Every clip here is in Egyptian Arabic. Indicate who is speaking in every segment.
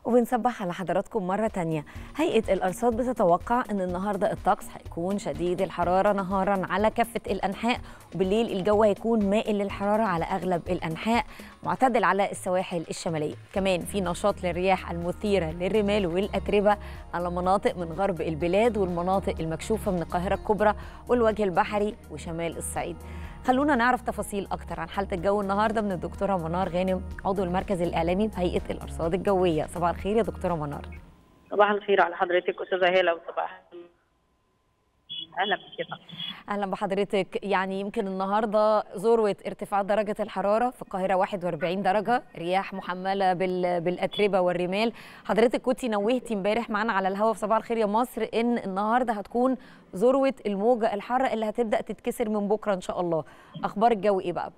Speaker 1: وبنصبح على حضراتكم مرة تانية هيئة الأرصاد بتتوقع أن النهاردة الطقس هيكون شديد الحرارة نهارا على كافة الأنحاء وبالليل الجو هيكون مائل للحرارة على أغلب الأنحاء معتدل على السواحل الشمالية كمان في نشاط للرياح المثيرة للرمال والأتربة على مناطق من غرب البلاد والمناطق المكشوفة من القاهرة الكبرى والوجه البحري وشمال الصعيد خلونا نعرف تفاصيل أكتر عن حالة الجو النهاردة من الدكتورة منار غانم عضو المركز الإعلامي بهيئة الأرصاد الجوية صباح الخير يا دكتورة منار
Speaker 2: صباح الخير على حضرتك أستاذة هالة وصباح اهلا بك
Speaker 1: اهلا بحضرتك يعني يمكن النهارده ذروه ارتفاع درجه الحراره في القاهره 41 درجه رياح محمله بال... بالاتربه والرمال حضرتك كنتي نوهتي امبارح معانا على الهواء في صباح الخير يا مصر ان النهارده هتكون ذروه الموجه الحاره اللي هتبدا تتكسر من بكره ان شاء الله اخبار الجو ايه بقى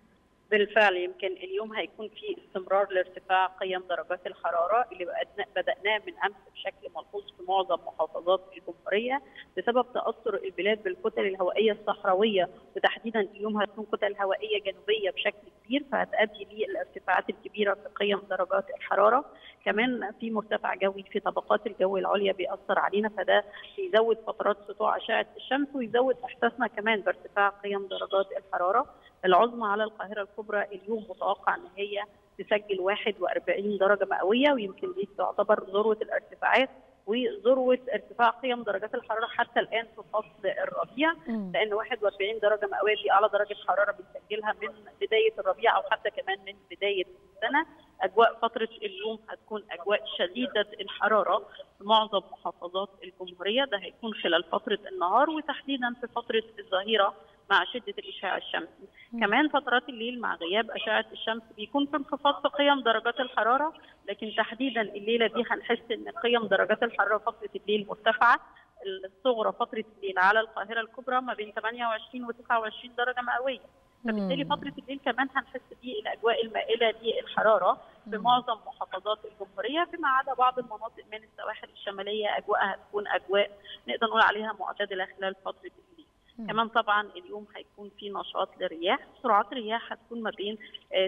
Speaker 2: بالفعل يمكن اليوم هيكون في استمرار لارتفاع قيم درجات الحراره اللي بدأناه من امس بشكل ملحوظ في معظم محافظات الجمهوريه بسبب تاثر البلاد بالكتل الهوائيه الصحراويه وتحديدا اليوم هتكون كتل هوائيه جنوبيه بشكل كبير فهتؤدي للارتفاعات الكبيره في قيم درجات الحراره كمان في مرتفع جوي في طبقات الجو العليا بيأثر علينا فده بيزود فترات سطوع اشعه الشمس ويزود احساسنا كمان بارتفاع قيم درجات الحراره العظمى على القاهره الكبرى اليوم متوقع ان هي تسجل 41 درجه مئويه ويمكن دي تعتبر ذروه الارتفاعات وذروه ارتفاع قيم درجات الحراره حتى الان في فصل الربيع لان 41 درجه مئويه دي اعلى درجه حراره بنسجلها من بدايه الربيع او حتى كمان من بدايه السنه اجواء فتره اليوم هتكون اجواء شديده الحراره في معظم محافظات الجمهوريه ده هيكون خلال فتره النهار وتحديدا في فتره الظهيره مع شده الاشعاع الشمسي كمان فترات الليل مع غياب اشعه الشمس بيكون في انخفاض في قيم درجات الحراره لكن تحديدا الليله دي هنحس ان قيم درجات الحراره فتره الليل مرتفعه الصغرى فتره الليل على القاهره الكبرى ما بين 28 و 29 درجه مئويه فبالتالي فتره الليل كمان هنحس بالاجواء المائله للحراره في معظم محافظات الجمهوريه فيما عدا بعض المناطق من السواحل الشماليه اجواءها هتكون اجواء نقدر نقول عليها معتدله خلال فتره الليل. كمان طبعا اليوم هيكون في نشاط للرياح سرعات الرياح هتكون ما بين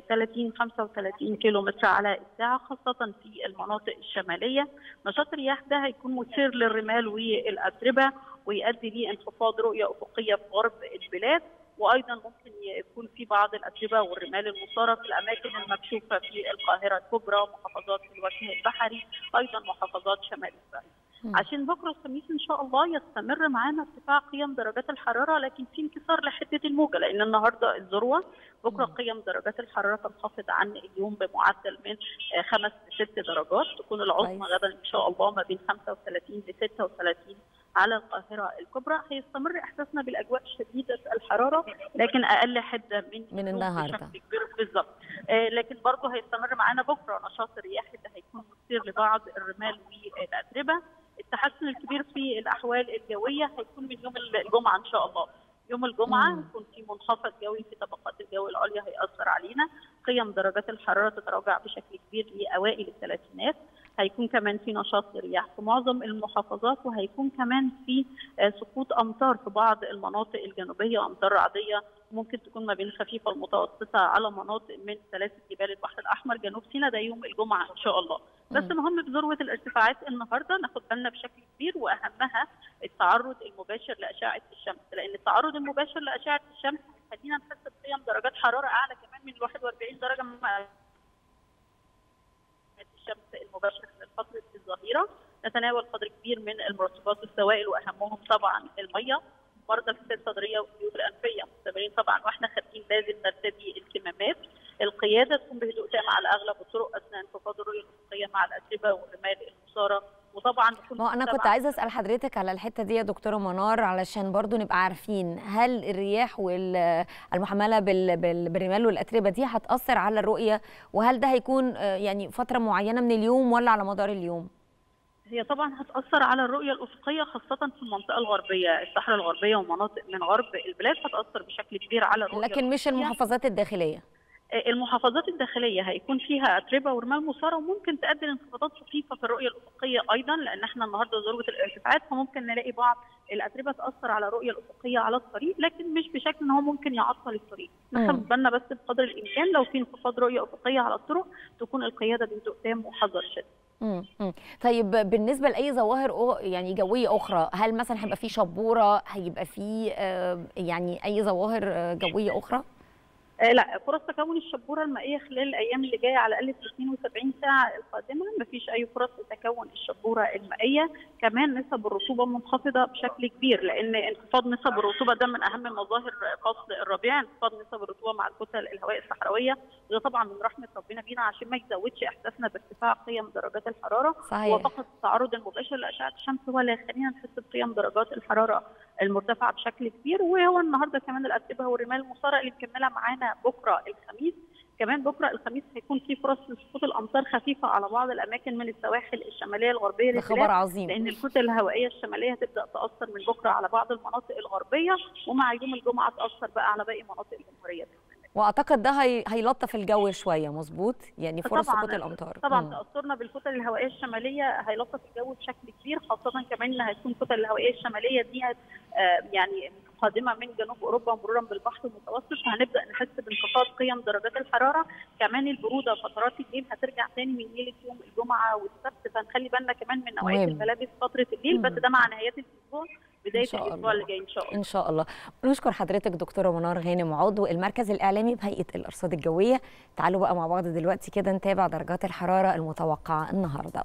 Speaker 2: 30 35 كيلو متر على الساعه خاصه في المناطق الشماليه نشاط الرياح ده هيكون مثير للرمال والاتربه ويؤدي لانخفاض رؤيه افقيه في غرب البلاد وايضا ممكن يكون في بعض الاتربه والرمال المثاره في الاماكن المكشوفه في القاهره الكبرى محافظات الوجه البحري ايضا محافظات شمال الصعيد عشان بكره الخميس ان شاء الله يستمر معانا ارتفاع قيم درجات الحراره لكن في انكسار لحده الموجه لان النهارده الذروه بكره قيم درجات الحراره تنخفض عن اليوم بمعدل من خمس لست درجات تكون العظمى غدا ان شاء الله ما بين 35 ل 36 على القاهره الكبرى هيستمر احساسنا بالاجواء شديده الحراره لكن اقل حده من
Speaker 1: من النهارده
Speaker 2: بالظبط آه لكن برضه هيستمر معانا بكره نشاط الرياح اللي هيكون مثير لبعض الرمال والاتربه التحسن الكبير في الاحوال الجويه هيكون من يوم الجمعه ان شاء الله يوم الجمعه هيكون في منخفض جوي في طبقات الجو العليا هيأثر علينا قيم درجات الحراره تتراجع بشكل كبير لاوائل الثلاثينات هيكون كمان في نشاط للرياح في معظم المحافظات وهيكون كمان في سقوط امطار في بعض المناطق الجنوبيه امطار رعديه ممكن تكون ما بين خفيفه المتوسطه على مناطق من سلاسل جبال البحر الاحمر جنوب سيناء ده يوم الجمعه ان شاء الله بس مهم بذروه الارتفاعات النهارده ناخد بالنا بشكل كبير واهمها التعرض المباشر لاشعه الشمس لان التعرض المباشر لاشعه الشمس هيخلينا نحس بقيم درجات حراره اعلى كمان من 41 درجه الشمس المباشره خلال فتره الظهيره نتناول قدر كبير من المرطبات والسوائل واهمهم طبعا الميه مرضى الكتاب الصدريه والجيوب الانفيه مستمرين طبعا واحنا خارجين لازم نرتدي الكمامات القياده تكون بهدوء تام على اغلب الطرق اثناء انخفاض الرؤيه الافقيه مع الاتربه والرمال المثاره وطبعا
Speaker 1: ما انا كنت عايزه اسال حضرتك على الحته دي يا دكتوره منار علشان برضو نبقى عارفين هل الرياح والمحمله بالرمال والاتربه دي هتاثر على الرؤيه وهل ده هيكون يعني فتره معينه من اليوم ولا على مدار اليوم
Speaker 2: هي طبعا هتاثر على الرؤيه الافقيه خاصه في المنطقه الغربيه الصحراء الغربيه ومناطق من غرب البلاد هتاثر بشكل كبير على الرؤيه
Speaker 1: لكن مش المحافظات الداخليه
Speaker 2: المحافظات الداخليه هيكون فيها اتربه ورمال مثاره وممكن تؤدي لانخفاضات خفيفه في الرؤيه الافقيه ايضا لان احنا النهارده ذروه الارتفاعات فممكن نلاقي بعض الاتربه تاثر على الرؤيه الافقيه على الطريق لكن مش بشكل ان هو ممكن يعطل الطريق ناخد بالنا بس بقدر الامكان لو في انخفاض رؤيه افقيه على الطرق تكون القياده بهدوء تام وحذر شديد
Speaker 1: مم. مم. طيب بالنسبه لاي ظواهر أو- يعني جويه اخرى هل مثلا هيبقى في شبوره هيبقى في آه، يعني اي ظواهر آه، جويه اخرى
Speaker 2: آه، لا فرص تكون الشبوره المائيه خلال الايام اللي جايه على الاقل في 72 ساعه القادمه مفيش اي فرص لتكون الشبوره المائيه كمان نسب الرطوبه منخفضه بشكل كبير لان انخفاض نسب الرطوبه ده من اهم مظاهر فصل الربيع انخفاض نسب الرطوبه مع الكتل الهوائيه الصحراويه ده طبعا من رحمه ربنا بينا عشان ما يزودش احساسنا بارتفاع قيم درجات الحراره هو
Speaker 1: صحيح
Speaker 2: فقط التعرض المباشر لاشعه الشمس هو اللي يخلينا نحس بقيم درجات الحراره المرتفعه بشكل كبير وهو النهارده كمان الاتربه والرمال المثاره اللي مكمله معانا بكره الخميس كمان بكره الخميس هيكون في فرص لسقوط الامطار خفيفه على بعض الاماكن من السواحل الشماليه الغربيه
Speaker 1: ده خبر
Speaker 2: للبلاد
Speaker 1: عظيم
Speaker 2: لان الكتل الهوائيه الشماليه هتبدا تاثر من بكره على بعض المناطق الغربيه ومع يوم الجمعه تاثر بقى على باقي مناطق الجمهوريه
Speaker 1: واعتقد ده هي... هيلطف الجو شويه مظبوط يعني فرص
Speaker 2: طبعاً-
Speaker 1: سقوط الامطار
Speaker 2: طبعا
Speaker 1: مم.
Speaker 2: تاثرنا بالكتل الهوائيه الشماليه هيلطف الجو بشكل كبير خاصه كمان ان هتكون الكتل الهوائيه الشماليه دي هت- آه، يعني قادمه من جنوب اوروبا مرورا بالبحر المتوسط فهنبدا نحس بانخفاض قيم درجات الحراره كمان البروده فترات الليل هترجع تاني من ليله يوم الجمعه والسبت فنخلي بالنا كمان من نوعيه
Speaker 1: مهم.
Speaker 2: الملابس فتره الليل بس
Speaker 1: مم.
Speaker 2: ده مع نهايات الاسبوع بدايه
Speaker 1: شاء
Speaker 2: الاسبوع
Speaker 1: الله.
Speaker 2: اللي جاي ان شاء الله
Speaker 1: ان شاء الله نشكر حضرتك دكتوره منار غانم عضو المركز الاعلامي بهيئه الارصاد الجويه تعالوا بقى مع بعض دلوقتي كده نتابع درجات الحراره المتوقعه النهارده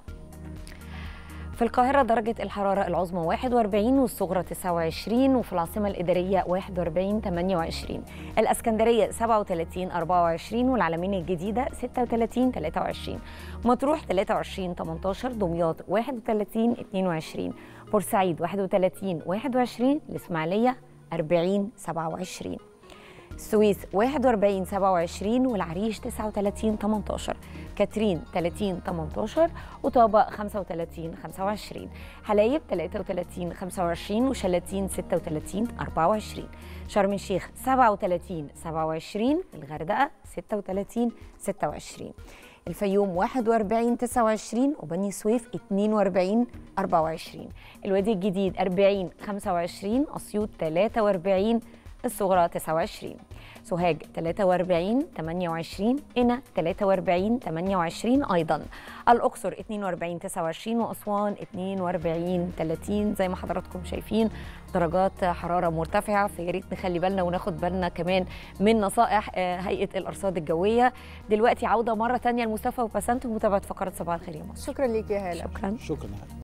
Speaker 1: في القاهرة درجة الحرارة العظمى 41 والصغرى 29 وفي العاصمة الإدارية 41 28 الإسكندرية 37 24 والعلمين الجديدة 36 23 مطروح 23 18 دمياط 31 22 بورسعيد 31 21 الإسماعيلية 40 27 السويس 41 27 والعريش 39 18 كاترين 30 18 وطابة 35 25 حلايب 33 25 وشلاتين 36 24 شرم الشيخ 37 27 الغردقة 36 26 الفيوم 41 29 وبني سويف 42 24 الوادي الجديد 40 25 اسيوط 43 الصغرى 29 سوهاج 43 28 قنا 43 28 ايضا الاقصر 42 29 واسوان 42 30 زي ما حضراتكم شايفين درجات حراره مرتفعه فيا ريت نخلي بالنا وناخد بالنا كمان من نصائح آه، هيئه الارصاد الجويه دلوقتي عوده مره ثانيه لمصطفى وبسنت ومتابعه فقره صباح الخير يا مصر
Speaker 3: شكرا ليك يا هاله
Speaker 1: شكرا
Speaker 4: شكرا